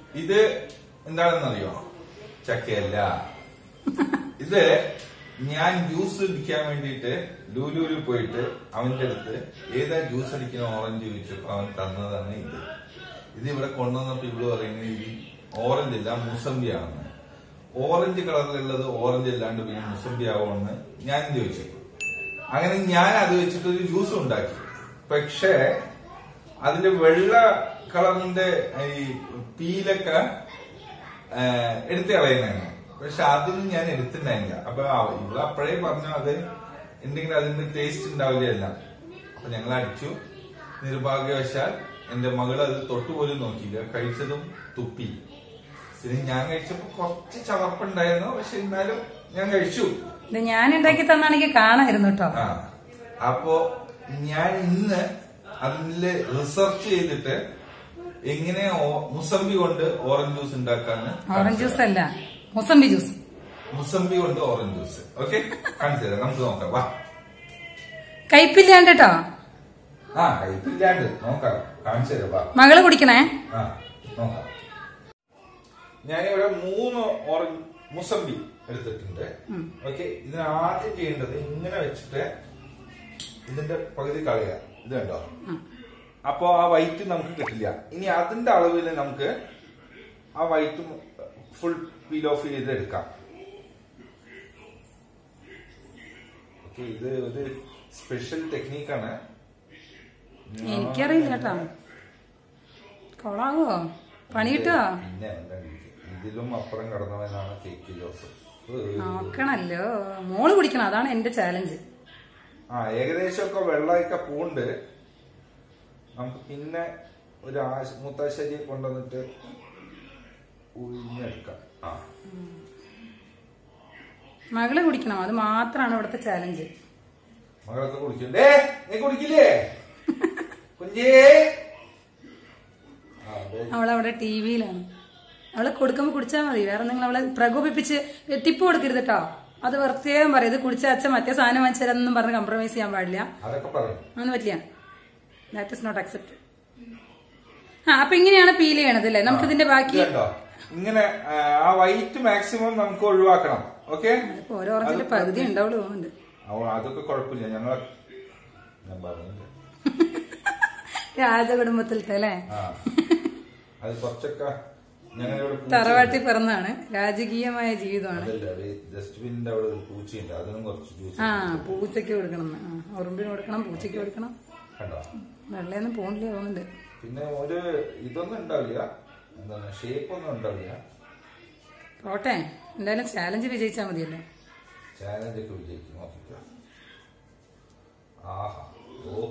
ഇത് എന്താണെന്നറിയോ ചക്കയല്ല ഇത് ഞാൻ ജ്യൂസ് അടിക്കാൻ വേണ്ടിയിട്ട് ലൂലൂരിൽ പോയിട്ട് അവന്റെ അടുത്ത് ഏതാ ജ്യൂസ് അടിക്കുന്ന ഓറഞ്ച് ചോദിച്ചപ്പോ അവൻ തന്നതാണ് ഇത് ഇത് ഇവിടെ കൊണ്ടുവന്നപ്പോ ഇവിടെ പറയുന്നത് ഇത് ഓറഞ്ച് അല്ല മുസംബി ആണെന്ന് ഓറഞ്ച് കളറിലുള്ളത് ഓറഞ്ച് അല്ലാണ്ട് പിന്നെ മുസംബി ആവുമെന്ന് ഞാൻ ചോദിച്ചു അങ്ങനെ ഞാൻ അത് വെച്ചിട്ട് ഒരു ജ്യൂസ് ഉണ്ടാക്കി പക്ഷേ അതിന്റെ വെള്ള കളറിന്റെ ഈ പീലൊക്കെ ആ, എടുത്ത് കളയുന്നതാണ് പക്ഷെ അതൊന്നും ഞാൻ എടുത്തിട്ടുണ്ടായില്ല അപ്പൊ അവ- ഇവിടെ അപ്പോഴേ പറഞ്ഞു അത് എന്തെങ്കിലും അതിന്റെ ടേസ്റ്റ് ഉണ്ടാവില്ല അപ്പൊ ഞങ്ങൾ അടിച്ചു നിർഭാഗ്യവശാൽ എന്റെ മകൾ അത് തൊട്ടുപോലും നോക്കിയില്ല കഴിച്ചതും തുപ്പി പിന്നെ ഞാൻ കഴിച്ചപ്പോ കുറച്ച് ചവർപ്പുണ്ടായിരുന്നു പക്ഷെ എന്നാലും ഞാൻ കഴിച്ചു ഇത് ഞാൻ ഉണ്ടാക്കി തന്നാണെങ്കിൽ കാണായിരുന്നു കേട്ടോ ആ അപ്പോ ഞാൻ ഇന്ന് അതില് റിസർച്ച് ചെയ്തിട്ട് എങ്ങനെ ഓ- മുസംബി കൊണ്ട് ഓറഞ്ച് ജ്യൂസ് ഉണ്ടാക്കാന്ന് ഓറഞ്ച് ജ്യൂസ് അല്ല മുസംബി ജ്യൂസ് മുസംബി കൊണ്ട് ഓറഞ്ച് ജ്യൂസ് ഓക്കെ കാണിച്ചു തരാം നമുക്ക് നോക്കാം വാ കയ്പില്ലാണ്ട് കേട്ടോ ആ കയ്പില്ലാണ്ട് നോക്കാം കാണിച്ചു തരാം വാ മകള് കുടിക്കണേ ആ നോക്കാം ഞാനിവിടെ മൂന്ന് ഓറഞ്ച് മുസംബി എടുത്തിട്ടുണ്ട് ഓക്കെ ഇതിന് ആദ്യം ചെയ്യേണ്ടത് ഇങ്ങനെ വെച്ചിട്ട് ഇതിന്റെ പകുതി കളയുക ഇത് കണ്ടോ അപ്പോ ആ വൈറ്റ് നമുക്ക് കിട്ടില്ല ഇനി അതിന്റെ അളവിൽ നമുക്ക് ആ വൈറ്റ് ഫുൾ പീൽ ഓഫ് ചെയ്ത് എടുക്കാം ഓക്കെ ഇത് ഒരു സ്പെഷ്യൽ ടെക്നീക്കാണ് എനിക്കറിയില്ല കേട്ടോ കൊളാവോ പണി കിട്ടുവോ പിന്നെ എന്താ ഇതിലും അപ്പുറം കടന്നവനാണ് കേക്ക് ജോസഫ് ഏഹ്. നോക്കണല്ലോ മോള് കുടിക്കണം അതാണ് എന്റെ ചാലഞ്ച് ആ ഏകദേശമൊക്കെ വെള്ളമൊക്കെ പൂണ്ട് നമുക്ക് പിന്നെ ഒരു ആശ മുത്താശ്ശേരിയെ കൊണ്ടുവന്നിട്ട് ഉഴിഞ്ഞെടുക്കാം ആ മകള് കുടിക്കണം അത് മാത്രമാണ് ഇവിടുത്തെ ചാലഞ്ച് മകളൊക്കെ കുടിക്കണ്ടേ നീ കുടിക്കില്ലേ കുഞ്ഞേ ആ, ദേ. അവളവിടെ ടി വിയിലാണ് അവള് കൊടുക്കുമ്പോ കുടിച്ചാൽ മതി വേറെ നിങ്ങൾ അവളെ പ്രകോപിപ്പിച്ച് ടിപ്പ് കൊടുക്കരുത് കേട്ടോ അത് പ്രത്യേകം പറയും ഇത് കുടിച്ച അച്ഛൻ മറ്റേ സാധനം വാങ്ങിച്ചാലെന്നും പറഞ്ഞ് കംപ്രമൈസ് ചെയ്യാൻ പാടില്ല അതൊക്കെ പറയും അതൊന്നും പറ്റില്ല ദാറ്റ് ഇസ് നോട്ട് അക്സെപ്റ്റ് ആ അപ്പൊ ഇങ്ങനെയാണ് പീൽ ചെയ്യണത് അല്ലേ നമുക്ക് ഇതിന്റെ ബാക്കി ഇത് കണ്ടോ ഇങ്ങനെ ആ, ആ വൈറ്റ് മാക്സിമം നമുക്ക് ഒഴിവാക്കണം ഓക്കെ ഇപ്പൊ ഓരോ ഓറഞ്ചിന്റെ പകുതി ഉണ്ടാവുള്ളൂ തോന്നുന്നുണ്ട് അതൊക്കെ കുഴപ്പമില്ല ഞങ്ങൾ ഞാൻ പറഞ്ഞില്ല രാജകുടുംബത്തിലത്തെ അല്ലേ ആ അത് കുറച്ചൊക്കെ ഞങ്ങളിവിടെ പൂച്ച- തറവാട്ടിൽ പിറന്നാണ് രാജകീയമായ ജീവിതമാണ് അതല്ല ഡസ്റ്റ്ബിന്നിന്റെ അവിടെ ഒരു പൂച്ചയുണ്ട് അതിനും കുറച്ച് ജ്യൂസ് ആ പൂച്ചയ്ക്ക് കൊടുക്കണം എന്ന്. ആ ഉറുമ്പിന് കൊടുക്കണം പൂച്ചയ്ക്ക് കൊടുക്കണം കണ്ടോ വെള്ളയൊന്നും പോണില്ല തോന്നുന്നുണ്ട് പിന്നെ ഒരു ഇതൊന്നും ഉണ്ടാവില്ല എന്താണ് ഷേപ്പ് ഒന്നും ഉണ്ടാവില്ല പോട്ടെ എന്തായാലും ചാലഞ്ച് വിജയിച്ചാൽ മതിയല്ലോ ചാലഞ്ച് ഒക്കെ വിജയിക്കും നോക്കിക്കോ ആഹാ ഓ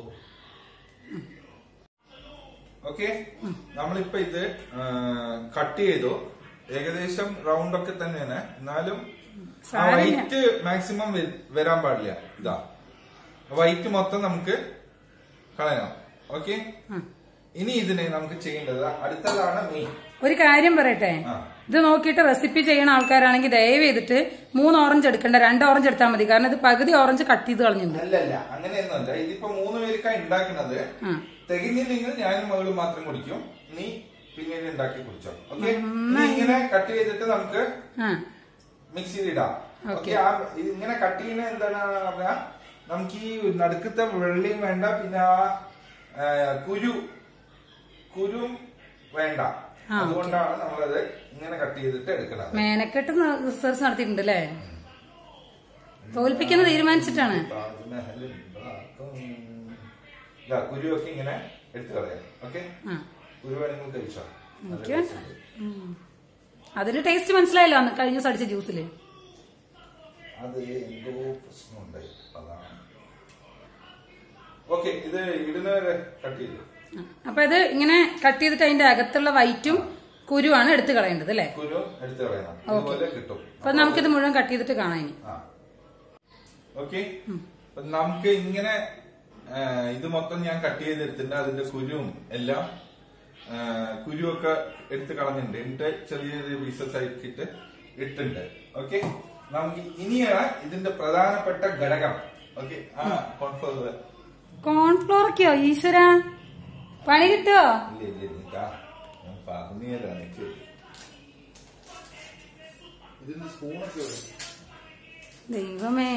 ഓക്കെ നമ്മളിപ്പോ ഇത് കട്ട് ചെയ്തു ഏകദേശം റൗണ്ട് ഒക്കെ തന്നെയാണ് എന്നാലും വൈറ്റ് മാക്സിമം വരാൻ പാടില്ല ഇതാ വൈറ്റ് മൊത്തം നമുക്ക് കളയണം ഓക്കെ ഇനി ഇതിനെ നമുക്ക് ചെയ്യേണ്ടത് അടുത്തതാണ് മെയിൻ ഒരു കാര്യം പറയട്ടെ ആ. ഇത് നോക്കിയിട്ട് റെസിപ്പി ചെയ്യുന്ന ആൾക്കാരാണെങ്കിൽ ദയവ് ചെയ്തിട്ട് മൂന്ന് ഓറഞ്ച് എടുക്കണ്ട രണ്ട് ഓറഞ്ച് എടുത്താൽ മതി കാരണം ഇത് പകുതി ഓറഞ്ച് കട്ട് ചെയ്ത് കളഞ്ഞിട്ടുണ്ട് അല്ലല്ല അങ്ങനെയൊന്നുമല്ല ഇതിപ്പോ മൂന്ന് പേർക്കാ ഉണ്ടാക്കുന്നത് ആ. തികഞ്ഞില്ലെങ്കിൽ ഞാനും മകളും മാത്രം കുടിക്കും നീ പിന്നീട് ഉണ്ടാക്കി കുടിച്ചോ ഓക്കെ ഇങ്ങനെ കട്ട് ചെയ്തിട്ട് നമുക്ക് ആ മിക്സിയിൽ ഇടാം ഓക്കെ ആ ഇത് ഇങ്ങനെ കട്ട് ചെയ്യുന്ന എന്താണ് പറഞ്ഞാ നമുക്ക് ഈ നടുക്കത്തെ വെള്ളിയും വേണ്ട പിന്നെ ആ ആ, കുരു കുരും വേണ്ട അതുകൊണ്ടാണ് നമ്മളത് ഇങ്ങനെ കട്ട് ചെയ്തിട്ട് എടുക്കുന്നത് മേനക്കെട്ട് റിസർച്ച് നടത്തിയിട്ടുണ്ട് അല്ലേ തോൽപ്പിക്കുന്ന തീരുമാനിച്ചിട്ടാണ് താജ്മഹൽ ഉണ്ടാക്കും. ഇതാ, കുരുവൊക്കെ ഇങ്ങനെ എടുത്തു കളയാം ഓക്കെ ആ കുരു വേണമെങ്കിൽ കഴിച്ചോ നല്ല ഓക്കെ taste ഉണ്ട്. അതിന്റെ ടേസ്റ്റ് മനസ്സിലായല്ലോ അന്ന് കഴിഞ്ഞ ദിവസം അടിച്ച ജ്യൂസില് അത് എന്തോ പ്രശ്നമുണ്ടായി അതാണ് ഓക്കെ ഇത് ഇടുന്നവരെ കട്ട് ചെയ്തു ആ. അപ്പൊ ഇത് ഇങ്ങനെ കട്ട് ചെയ്തിട്ട് അതിന്റെ അകത്തുള്ള വൈറ്റും കുരുവാണ് എടുത്തു കളയേണ്ടത് അല്ലേ കുരു എടുത്തു കളയണം ഇതുപോലെ കിട്ടും അപ്പൊ നമുക്കിത് മുഴുവൻ കട്ട് ചെയ്തിട്ട് കാണാം ഇനി ആ ഓക്കെ നമുക്ക് ഇങ്ങനെ ആ, ഇത് മൊത്തം ഞാൻ കട്ട് ചെയ്തെടുത്തിട്ടുണ്ട് അതിന്റെ കുരുവും എല്ലാം ആ, കുരുവൊക്കെ എടുത്ത് കളഞ്ഞിട്ടുണ്ട് എന്നിട്ട് ചെറിയ ചെറിയ പീസസ് ആക്കിയിട്ട് ഇട്ടുണ്ട് ഓക്കെ നമുക്ക് ഇനിയാണ് ഇതിന്റെ പ്രധാനപ്പെട്ട ഘടകം ഓക്കെ ആ കോൺഫ്ലവർ കോൺഫ്ലോറൊക്കെയോ ഈശ്വര പണി കിട്ടുമോ ഇല്ല ഇല്ല ഇല്ല ഇതാ. ഞാൻ പറഞ്ഞു തരാം എനിക്ക് ഇതിന്റെ സ്പൂണൊക്കെ എവിടെ? ദൈവമേ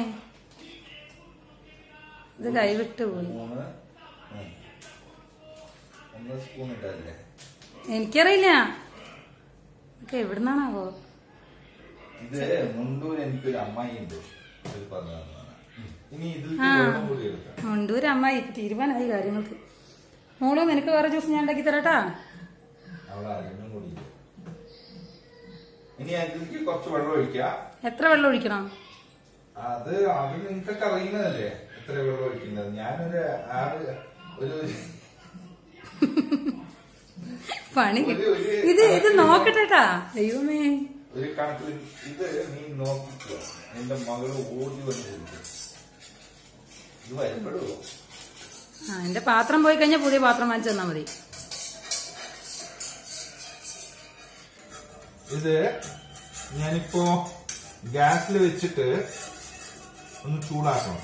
ഇത് കൈവിട്ടു പോയി സ്പൂണ് ഉം. ഒന്ന് സ്പൂൺ ഇട്ടല്ലേ എനിക്കറിയില്ല ഇതൊക്കെ എവിടുന്നാണാവോ ഇത് മുണ്ടൂർ എനിക്കൊരു അമ്മായി ഉണ്ട് അത് പറഞ്ഞു തന്നതാണ്. ഉം. ഇനി ഇതിൽ ആ. വെള്ളം കൂടി എടുക്കാം മുണ്ടൂര് അമ്മായി ഇപ്പൊ തീരുമാനമായി കാര്യങ്ങൾക്ക് മോളോ നിനക്ക് വേറെ ജ്യൂസ് ഞാൻ ഉണ്ടാക്കി തരാട്ടാ അവിടെ അറിഞ്ഞും കൂടി ഇല്ല. ഇനി അതിലേക്ക് കുറച്ച് വെള്ളം ഒഴിക്കുക എത്ര വെള്ളം ഒഴിക്കണം അത് അത് നിങ്ങൾക്കൊക്കെ അറിയുന്നതല്ലേ എത്ര വെള്ളം ഒഴിക്കുന്നത് ഞാനൊരു ആറ് ഒരു പണി ഒരു- കിട്ടി. ഒരു ഇത് ഇത് നോക്കട്ടെട്ടാ ദൈവമേ ഒരു കണക്കിൽ ഇത് നീ നോക്കിക്കോ നിന്റെ മകള് ഓടി വന്ന് കുടിക്കും ഇത് വരുമ്പോഴോ ആ എന്റെ പാത്രം പോയി കഴിഞ്ഞാൽ പുതിയ പാത്രം വാങ്ങിച്ചു തന്നാ മതി ഇത് ഞാനിപ്പോ ഗ്യാസിൽ വെച്ചിട്ട് ഒന്ന് ചൂടാക്കണം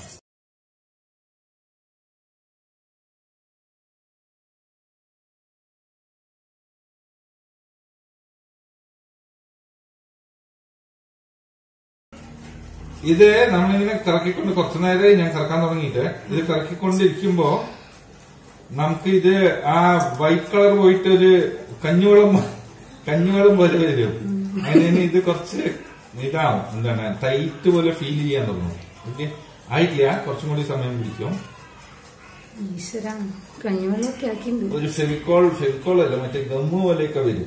ഇത് നമ്മളിങ്ങനെ കറക്കിക്കൊണ്ട് കുറച്ചു നേരം ഞാൻ കറക്കാൻ തുടങ്ങിയിട്ട് ഇത് കറക്കിക്കൊണ്ടിരിക്കുമ്പോ നമുക്ക് ഇത് ആ വൈറ്റ് കളർ പോയിട്ട് ഒരു കഞ്ഞുവെള്ളം കഞ്ഞുവെള്ളം പോലെ വരും അതിന് ഇത് കുറച്ച് ഇതാവും എന്താണ് ടൈറ്റ് പോലെ ഫീൽ ചെയ്യാൻ തുടങ്ങും ഓക്കെ ആയിട്ടില്ല കുറച്ചും കൂടി സമയം പിടിക്കും ഈശ്വര കഞ്ഞിവെള്ളമൊക്കെ ആക്കിയിട്ടുണ്ട് ഒരു ഫെവിക്കോൾ ഫെവിക്കോൾ അല്ല മറ്റേ ഗമ്മ് പോലെയൊക്കെ വരും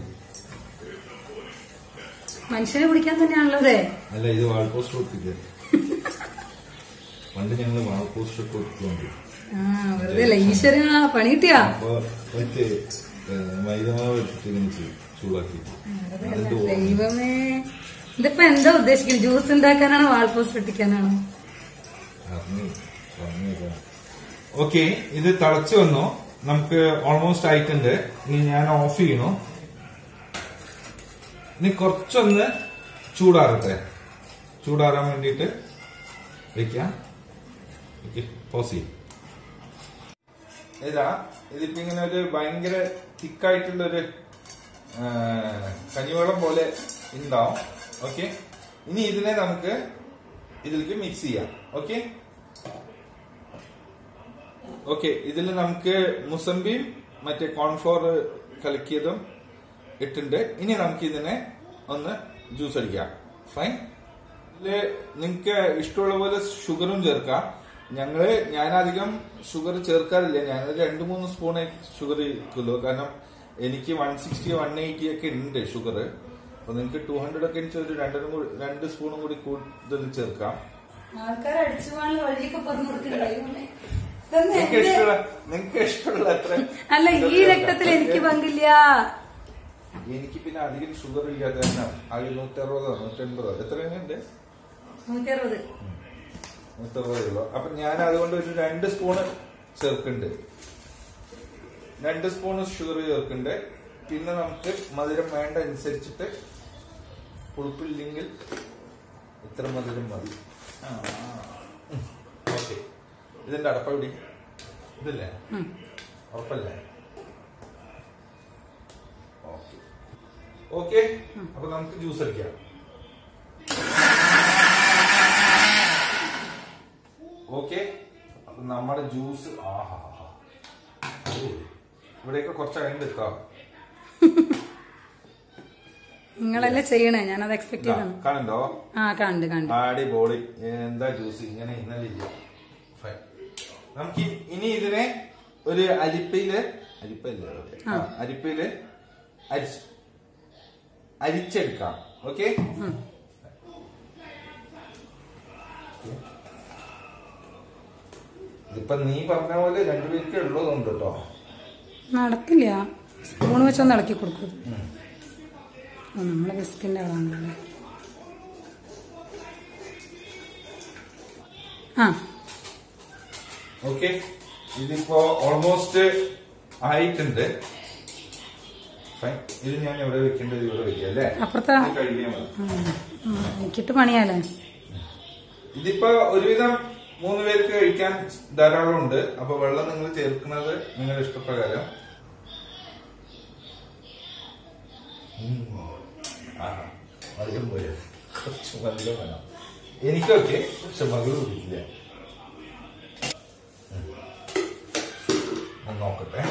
മനുഷ്യനെ കുടിക്കാൻ തന്നെയാണല്ലോ അതെ അല്ല ഇത് വാൾ പോസ്റ്റർ ഒട്ടിക്കുക പണ്ട് ഞങ്ങൾ വാൾ പോസ്റ്റർ ഒക്കെ ഒട്ടിക്കൊണ്ട് ആ വെറുതെ അല്ല ഈശ്വര പണി കിട്ടിയാ അപ്പൊ മറ്റേ ഏഹ്, മൈദമാവ് എടുത്തിട്ട് ഇങ്ങനെ ചെയ്യും, ചൂടാക്കി എന്നിട്ട് ഓ- ദൈവമേ ഇതിപ്പോ എന്താ ഉദ്ദേശിക്കുന്നത് ജ്യൂസ് ഉണ്ടാക്കാനാണോ വാൾപോസ്റ്റ് ഒട്ടിക്കാനാണോ ഓക്കെ ഇത് തിളച്ചു വന്നു നമുക്ക് ഓൾമോസ്റ്റ് ആയിട്ടുണ്ട് ഇനി ഞാൻ ഓഫ് ചെയ്യണു ഇനി കുറച്ചൊന്ന് ചൂടാറട്ടെ ചൂടാറാൻ വേണ്ടിയിട്ട് വെക്കാം ഓക്കെ പോസ് ചെയ്യും ഇതാ ഇതിപ്പോ ഇങ്ങനെ ഒരു ഭയങ്കര തിക്കായിട്ടുള്ള ഒരു കഞ്ഞിവെള്ളം പോലെ ഉണ്ടാവും ഓക്കെ ഇനി ഇതിനെ നമുക്ക് ഇതിലേക്ക് മിക്സ് ചെയ്യാം ഓക്കെ ഓക്കെ ഇതിൽ നമുക്ക് മുസമ്പിയും മറ്റേ കോൺഫ്ലോർ കലക്കിയതും ഇട്ടുണ്ട് ഇനി നമുക്ക് ഇതിനെ ഒന്ന് ജ്യൂസ് അടിക്കാം ഫൈൻ ഇതില് നിങ്ങക്ക് ഇഷ്ടമുള്ള പോലെ ഷുഗറും ചേർക്കാം ഞങ്ങള് ഞാനധികം ഷുഗർ ചേർക്കാറില്ല ഞാൻ രണ്ട് മൂന്ന് സ്പൂൺ ഷുഗർ കിലോ കാരണം എനിക്ക് വൺ സിക്സ്റ്റി വൺ എയ്റ്റി ഒക്കെ ഉണ്ട് ഷുഗർ അപ്പൊ നിങ്ങൾക്ക് ടു ഹൺഡ്രഡ് ഒക്കെ എനിക്ക് ഒരു രണ്ടിനും കൂടി രണ്ട് സ്പൂണും കൂടി കൂടുതൽ ചേർക്കാം ആൾക്കാർ അടിച്ചു പോകാനുള്ള വഴിയൊക്കെ പറഞ്ഞു കൊടുക്കണ്ടേ നിങ്ങൾക്ക് ഇഷ്ടമുള്ള നിങ്ങൾക്ക് ഇഷ്ടമുള്ള അത്ര അല്ല ഈ രക്തത്തിൽ എനിക്ക് പങ്കില്ല എനിക്ക് പിന്നെ അധികം ഷുഗർ ഇല്ലാതെ തന്നെ ആകെ നൂറ്ററുപതോ നൂറ്റൻപതോ എത്രയുണ്ട് നൂറ്റി അറുപത് നൂറ്ററുപതേ ഉള്ളൂ അപ്പൊ ഞാൻ അതുകൊണ്ട് ഒരു രണ്ട് സ്പൂണ് ചേർക്കുന്നുണ്ട് രണ്ട് സ്പൂണ് ഷുഗർ ചേർക്കുന്നുണ്ട് പിന്നെ നമുക്ക് മധുരം വേണ്ട അനുസരിച്ചിട്ട് പുളിപ്പില്ലെങ്കിൽ ഇത്ര മധുരം മതി ഓക്കെ ഇതിന്റെ അടപ്പ എവിടെ ഇതല്ലേ ഉം. ഉറപ്പല്ലേ ഓക്കെ ഓക്കെ അപ്പൊ നമുക്ക് ജ്യൂസ് അടിക്കാം ഓക്കെ അപ്പൊ നമ്മുടെ ജ്യൂസ് ആഹാ ഇവിടെയൊക്കെ കുറച്ച് കഴിഞ്ഞ് എത്താം നിങ്ങളല്ലേ ചെയ്യണേ ഞാനത് എക്സ്പെക്ട് ചെയ്താണ് കാണുണ്ടോ ആ കണ്ട് കണ്ട് അടിപൊളി എന്താ ജ്യൂസ് ഇങ്ങനെ ഇന്നലെ ഇല്ല Fine. നമുക്ക് ഇ- ഇനി ഇതിനെ ഒരു അരിപ്പയില് അരിപ്പല്ലേ ആ. അരിപ്പയില് അരിച്ച് അരിച്ചെടുക്കാം ഓക്കെ ഉം. ഇതിപ്പൊ നീ പറഞ്ഞ പോലെ രണ്ടുപേർക്ക് ഉള്ളതുണ്ട് കേട്ടോ നടക്കില്ല സ്പൂൺ വെച്ചൊന്ന് ഇളക്കി കൊടുക്കും ഓ നമ്മളെ ബിസ്കിന്റെ ആളാണല്ലേ ആ ഓക്കെ ഇതിപ്പോ ഓൾമോസ്റ്റ് ആയിട്ടുണ്ട് Fine. ഇത് ഞാൻ എവിടെ വെക്കേണ്ടത് ഇവിടെ വെക്കാം അല്ലേ അപ്പുറത്താ ഇത് കഴിക്കാൻ മതി ഉം. ഉം. എനിക്കിട്ട് പണിയാലേ ഇതിപ്പോ ഒരുവിധം മൂന്ന് പേർക്ക് കഴിക്കാൻ ധാരാളം ഉണ്ട് അപ്പൊ വെള്ളം നിങ്ങൾ ചേർക്കുന്നത് നിങ്ങളുടെ ഇഷ്ടപ്രകാരം ഉം. ആഹാ. അധികം പോയോ കുറച്ച് മധുരം വേണം എനിക്കൊക്കെ പക്ഷെ മകള് കുടിക്കില്ല ഉം. ഞാൻ നോക്കട്ടെ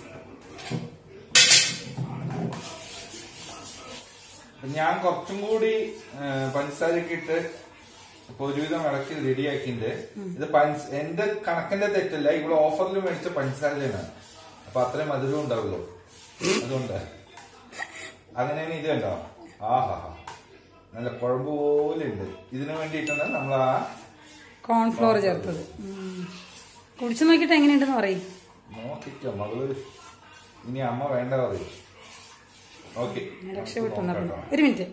അപ്പൊ ഞാൻ കുറച്ചും കൂടി ആ, പഞ്ചസാരയൊക്കെ ഇട്ട് ഇപ്പൊ ഒരുവിധം ഇളക്കി റെഡിയാക്കിണ്ട് ഇത് പഞ്ച എന്റെ കണക്കിന്റെ തെറ്റല്ല ഇവിടെ ഓഫറിൽ മേടിച്ച പഞ്ചസാരയാണ് അപ്പൊ അത്രയും മധുരം ഉണ്ടാവുള്ളൂ അതുകൊണ്ട് അങ്ങനെയാണ് ഇത് കണ്ടോ ആഹാ നല്ല കുഴമ്പ് പോലെ ഉണ്ട് ഇതിനു വേണ്ടിയിട്ടാണ് നമ്മൾ ആ കോൺഫ്ലോർ ചേർത്തത് ഉം. കുടിച്ചു നോക്കിയിട്ട് എങ്ങനെയുണ്ടെന്ന് പറയും നോക്കിക്കോ മകള് ഇനി അമ്മ വേണ്ട പറയും ഓക്കെ ഞാൻ രക്ഷപ്പെട്ടു എന്നാ പിന്നെ. ഒരു മിനിറ്റ്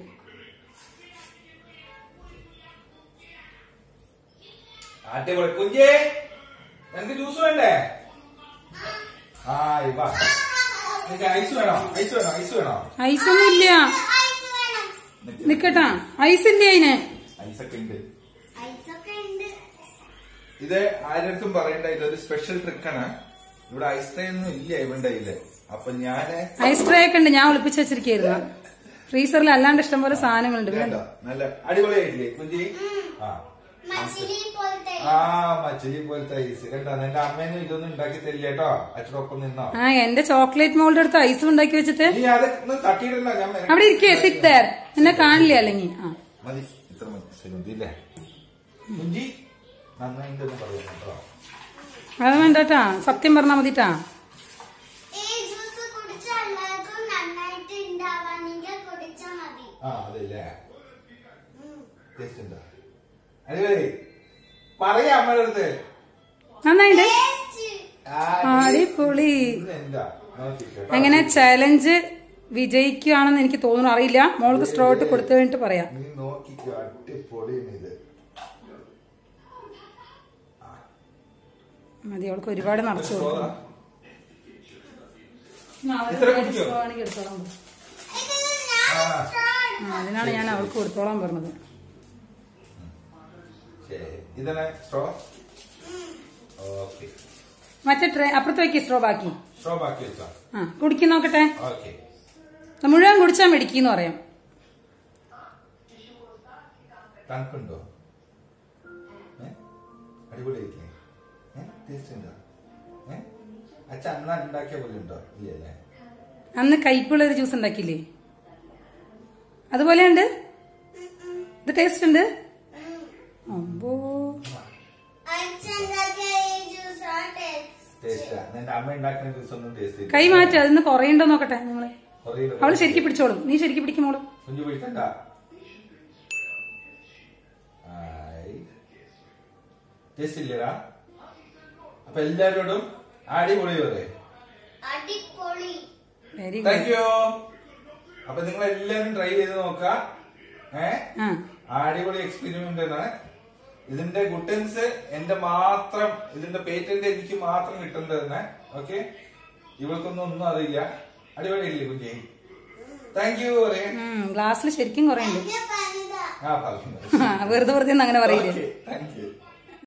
അടിപൊളി കുഞ്ഞേ നിനക്ക് ജ്യൂസ് വേണ്ടേ ആ ഇവാ നിനക്ക് ഐസ് വേണോ ഐസ് വേണോ ഐസ് വേണോ ഐസൊന്നും ഇല്ല നിക്കട്ടാ ഐസ് ഇല്ല അതിന് ഐസൊക്കെ ഉണ്ട് ഐസൊക്കെ ഉണ്ട് ഇത് ആരടുത്തും പറയണ്ട ഇതൊരു സ്പെഷ്യൽ ട്രിക്കാണ് ഇവിടെ ഐസ്ക്രീം ഒന്നും ഇല്ല ഇവന്റെ കയ്യില് അപ്പൊ ഞാന് ഐസ് ട്രേ ഒക്കെ ഉണ്ട് ഞാൻ ഒളിപ്പിച്ച് വെച്ചിരിക്കായിരുന്നു ഫ്രീസറിൽ അല്ലാണ്ട് ഇഷ്ടംപോലെ സാധനങ്ങളുണ്ട് പിന്നെ വേണ്ട നല്ല അടിപൊളിയായിട്ടില്ലേ കുഞ്ചി ആ മച്ചിലി പോലത്തെ ആ മച്ചിലി പോലത്തെ ഐസ് കണ്ടോ നിന്റെ അമ്മേനും ഇതൊന്നും ഉണ്ടാക്കി തരില്ല കേട്ടോ അച്ഛനൊപ്പം നിന്നോ ആ എന്റെ ചോക്ലേറ്റ് മോളുടെ അടുത്ത് ഐസ് ഉണ്ടാക്കി വെച്ചിട്ട് നീ അത് ഒന്നും തട്ടിയിടണ്ട ഞാൻ മെനക്കെട്ട് അവിടെ ഇരിക്കേ സിറ്റ് there. എന്നെ കാണില്ല അല്ലെങ്കിൽ ആ മതി ഇത്ര മതി സുഗന്ധി ഇല്ലേ കുഞ്ചി നന്നായിട്ടൊന്ന് പറയാം കേട്ടോ അത് വേണ്ടട്ടാ സത്യം പറഞ്ഞാ മതിട്ടാ ഈ ജ്യൂസ് കുടിച്ച എല്ലാവർക്കും നന്നായിട്ട് ഉണ്ടാവാണെങ്കിൽ കുടിച്ചാ മതി ആ അതല്ലേ ടേസ്റ്റ് ഉണ്ടോ അടിപൊളി പറയാ അമ്മയുടെ അടുത്ത് നന്നായിട്ട് ടേസ്റ്റ് ആ, അടിപൊളി ഇത് എന്താ നോക്കിക്കോ എങ്ങനെ ചലഞ്ച് വിജയിക്കുകയാണെന്ന് എനിക്ക് തോന്നുന്നു അറിയില്ല മോൾക്ക് സ്ട്രോ ഇട്ട് കൊടുത്തു കഴിഞ്ഞിട്ട് പറയാം നീ നോക്കിക്കോ അടിപൊളിയാണ് ഇത് മതി അവൾക്ക് ഒരുപാട് നിറച്ചു സ്ട്രോ കൊടുക്കും ആ. ഇത്ര കുടിക്കോ? സ്ട്രോ ആണെങ്കിൽ എടുത്തോളാം പറ. ഇതിന് ഞാൻ ആ. ആ, അതിനാണ് ഞാൻ അവൾക്ക് കൊടുത്തോളാൻ പറഞ്ഞത് ശരി ഇതാണ് സ്ട്രോ ഓക്കെ മറ്റേ ട്രേ അപ്പുറത്ത് വെക്കി സ്ട്രോ ബാക്കി സ്ട്രോ ബാക്കി വെച്ചോ ആ കുടിക്കും നോക്കട്ടെ ഓക്കെ മുഴുവൻ കുടിച്ചാൽ മെടിക്കുന്നു പറയാം തണുപ്പുണ്ടോ ഏ? അടിപൊളിയായിട്ടില്ലേ ഏ? ടേസ്റ്റ് ഉണ്ടോ ഏ? അച്ഛൻ അന്ന് ഉണ്ടാക്കിയ പോലെ ഉണ്ടോ ഇല്ലല്ലേ അന്ന് കയ്പുള്ള ഒരു ജ്യൂസ് ഉണ്ടാക്കിയില്ലേ അതുപോലെ ഉണ്ട് ഇത് ടേസ്റ്റ് ഉണ്ട് അമ്പോ അച്ഛൻ്റെ ഈ ജ്യൂസ് ആ ടേസ്റ്റ് ടേസ്റ്റ് നിന്റെ അമ്മ ഉണ്ടാക്കുന്ന ജ്യൂസ് ഒന്നും ടേസ്റ്റ് കൈ മാറ്റി അതിന്ന് കുറയുണ്ടോ നോക്കട്ടെ നിങ്ങള് കുറയില്ല. അവള് ശരിക്കും പിടിച്ചോളും നീ ശരിക്കും പിടിക്കുമോളും കുഞ്ഞു പിടിക്കണ്ട ആയി. ടേസ്റ്റ് ഇല്ലടാ അപ്പൊ എല്ലാരോടും അടിപൊളി പറയേ അടിപൊളി വെരി താങ്ക് ഗുഡ് യു അപ്പൊ നിങ്ങൾ എല്ലാരും ട്രൈ ചെയ്ത് നോക്ക ഏ ആ അടിപൊളി എക്സ്പീരിമെന്റ് ആണ് ഇതിന്റെ ഗുട്ടൻസ് എന്റെ മാത്രം ഇതിന്റെ പേറ്റന്റ് എനിക്ക് മാത്രം കിട്ടുന്നത് ഓക്കെ ഇവൾക്കൊന്നും ഒന്നും അറിയില്ല അടിപൊളിയല്ലേ കുഞ്ഞി താങ്ക് യു പറയേ ഗ്ലാസ്സിൽ ശരിക്കും കുറയുണ്ട് ഇത് പനിത ആ പറഞ്ഞു വെറുതെ വെറുതെ ഒന്നും അങ്ങനെ പറയില്ലേ താങ്ക് യു